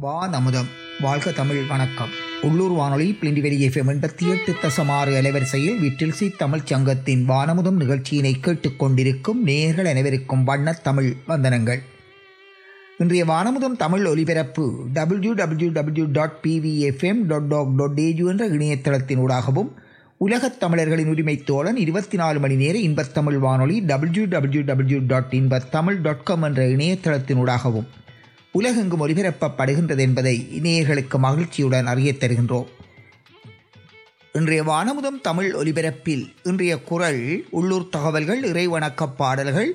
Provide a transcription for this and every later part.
வானமுதம் வாழ்க தமிழ் வணக்கம் உள்ளூர் வானொலி பிளிண்டிவெளி எஃப்எம் எண்பத்தி எட்டு தசம் ஆறு அலைவரிசையில் விட்டில்சி தமிழ்ச் சங்கத்தின் வானமுதம் நிகழ்ச்சியினை கேட்டுக்கொண்டிருக்கும் நேர்கள் அனைவருக்கும் வண்ணத் தமிழ் வந்தனங்கள் இன்றைய வானமுதம் தமிழ் ஒலிபரப்பு W W W dot PVFM dot டாக் டாட் ஏஜு என்ற இணையதளத்தினூடாகவும் உலகத் தமிழர்களின் உரிமை தோழன் இருபத்தி நாலு மணி நேர இன்பத்தமிழ் வானொலி W W W dot Inbathamizh dot com என்ற இணையதளத்தினூடாகவும் உலகெங்கும் ஒலிபரப்பப்படுகின்றது என்பதை இணையர்களுக்கு மகிழ்ச்சியுடன் அறியத் தருகின்றோம் இன்றைய வானமுதம் தமிழ் ஒலிபரப்பில் இன்றைய குரல் உள்ளூர் தகவல்கள் இறைவணக்கப் பாடல்கள்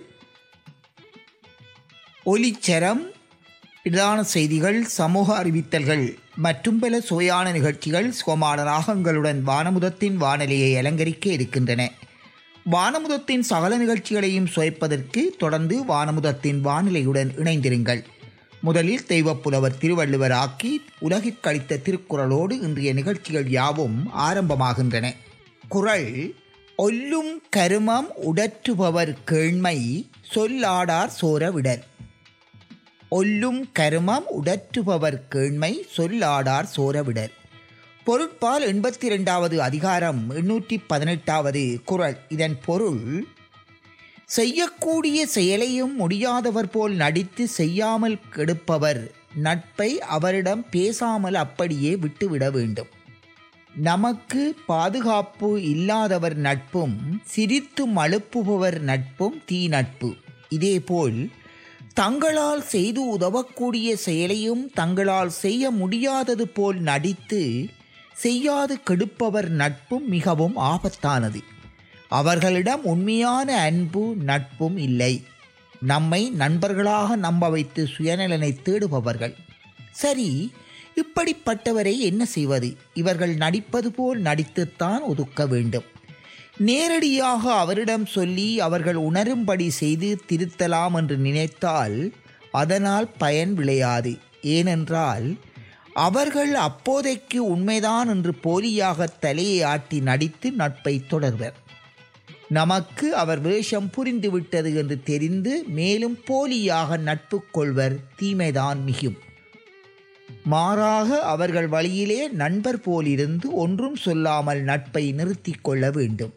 ஒலிச்சரம் பிரதான செய்திகள் சமூக அறிவித்தல்கள் மற்றும் பல சுவையான நிகழ்ச்சிகள் சுகமான ராகங்களுடன் வானமுதத்தின் வானொலியை அலங்கரிக்க இருக்கின்றன வானமுதத்தின் சகல நிகழ்ச்சிகளையும் சுவைப்பதற்கு தொடர்ந்து வானமுதத்தின் வானிலையுடன் இணைந்திருங்கள் முதலில் தெய்வப்புலவர் திருவள்ளுவர் ஆக்கி உலகிற்கு அளித்த திருக்குறளோடு இன்றைய நிகழ்ச்சிகள் யாவும் ஆரம்பமாகின்றன குறள் ஒல்லும் கருமம் உடற்றுபவர் கேண்மை சொல்லாடார் சோர விடல் ஒல்லும் கருமம் உடற்றுபவர் கேண்மை சொல்லாடார் சோரவிடர் பொருட்பால் எண்பத்தி இரண்டாவது அதிகாரம் எண்ணூற்றி பதினெட்டாவது குறள் இதன் பொருள் செய்யக்கூடிய செயலையும் முடியாதவர் போல் நடித்து செய்யாமல் கெடுப்பவர் நட்பை அவரிடம் பேசாமல் அப்படியே விட்டுவிட வேண்டும் நமக்கு பாதுகாப்பு இல்லாதவர் நட்பும் சிரித்து மழுப்புபவர் நட்பும் தீ நட்பு இதேபோல் தங்களால் செய்து உதவக்கூடிய செயலையும் தங்களால் செய்ய முடியாதது போல் நடித்து செய்யாது கெடுப்பவர் நட்பும் மிகவும் ஆபத்தானது அவர்களிடம் உண்மையான அன்பு நட்பும் இல்லை நம்மை நண்பர்களாக நம்ப வைத்து சுயநலனை தேடுபவர்கள் சரி இப்படிப்பட்டவரை என்ன செய்வது இவர்கள் நடிப்பது போல் நடித்துத்தான் ஒதுக்க வேண்டும் நேரடியாக அவரிடம் சொல்லி அவர்கள் உணரும்படி செய்து திருத்தலாம் என்று நினைத்தால் அதனால் பயன் விளையாது ஏனென்றால் அவர்கள் அப்போதைக்கு உண்மைதான் என்று போலியாக தலையை ஆட்டி நடித்து நட்பை தொடர்வர் நமக்கு அவர் வேஷம் புரிந்துவிட்டது என்று தெரிந்து மேலும் போலியாக நட்பு கொள்வர் தீமைதான் மிகும் மாறாக அவர்கள் வழியிலே நண்பர் போலிருந்து ஒன்றும் சொல்லாமல் நட்பை நிறுத்தி கொள்ள வேண்டும்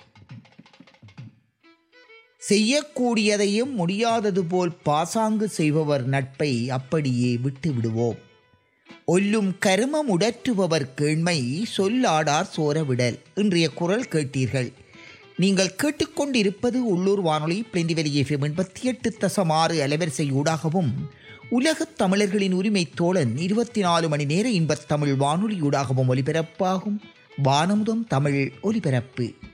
செய்யக்கூடியதையும் முடியாதது போல் பாசாங்கு செய்பவர் நட்பை அப்படியே விட்டு விடுவோம் ஒல்லும் கருமம் உடற்றுபவர் கேண்மை சொல்லாடார் சோரவிடல் இன்றைய குரல் கேட்டீர்கள் நீங்கள் கேட்டுக்கொண்டிருப்பது உள்ளூர் வானொலி பிளெண்டிவெளி எஃப்எம் எண்பத்தி எட்டு தசம் ஆறு அலைவரிசை ஊடாகவும் உலகத் தமிழர்களின் உரிமை தோழன் இருபத்தி நாலு மணி நேர இன்பத் தமிழ் வானொலியூடாகவும் ஒலிபரப்பாகும் வானமுதம் தமிழ் ஒலிபரப்பு